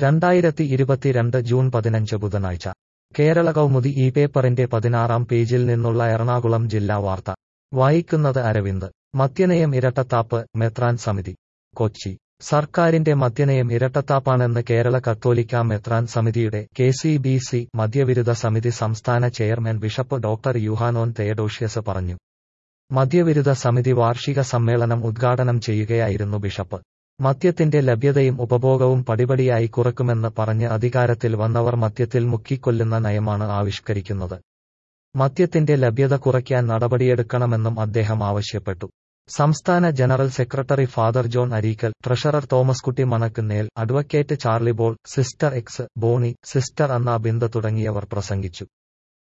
രണ്ടായിരത്തി ഇരുപത്തിരണ്ട് ജൂൺ പതിനഞ്ച് ബുധനാഴ്ച കേരള കൗമുദി ഈ പേപ്പറിന്റെ പതിനാറാം പേജിൽ നിന്നുള്ള എറണാകുളം ജില്ലാ വാർത്ത വായിക്കുന്നത് അരവിന്ദ് മദ്യനയം ഇരട്ടത്താപ്പ് മെത്രാൻ സമിതി കൊച്ചി സർക്കാരിന്റെ മദ്യനയം ഇരട്ടത്താപ്പാണെന്ന് കേരള കത്തോലിക്ക മെത്രാൻ സമിതിയുടെ കെ സി ബി സി മദ്യവിരുദ്ധ സമിതി സംസ്ഥാന chairman bishop doctor Yuhanon Theodosius പറഞ്ഞു മദ്യവിരുദ്ധ സമിതി വാർഷിക സമ്മേളനം ഉദ്ഘാടനം ചെയ്യുകയായിരുന്നു ബിഷപ്പ് മദ്യത്തിന്റെ ലഭ്യതയും ഉപഭോഗവും പടിപടിയായി കുറക്കുമെന്ന് പറഞ്ഞ് അധികാരത്തിൽ വന്നവർ മദ്യത്തിൽ മുക്കിക്കൊല്ലുന്ന നയമാണ് ആവിഷ്കരിക്കുന്നത് മദ്യത്തിന്റെ ലഭ്യത കുറയ്ക്കാൻ നടപടിയെടുക്കണമെന്നും അദ്ദേഹം ആവശ്യപ്പെട്ടു സംസ്ഥാന general secretary father John Areekal treasurer Thomas Kutty Manakkunnel advocate Charlie ബോൾ sister X Bonnie sister Anna Binda തുടങ്ങിയവർ പ്രസംഗിച്ചു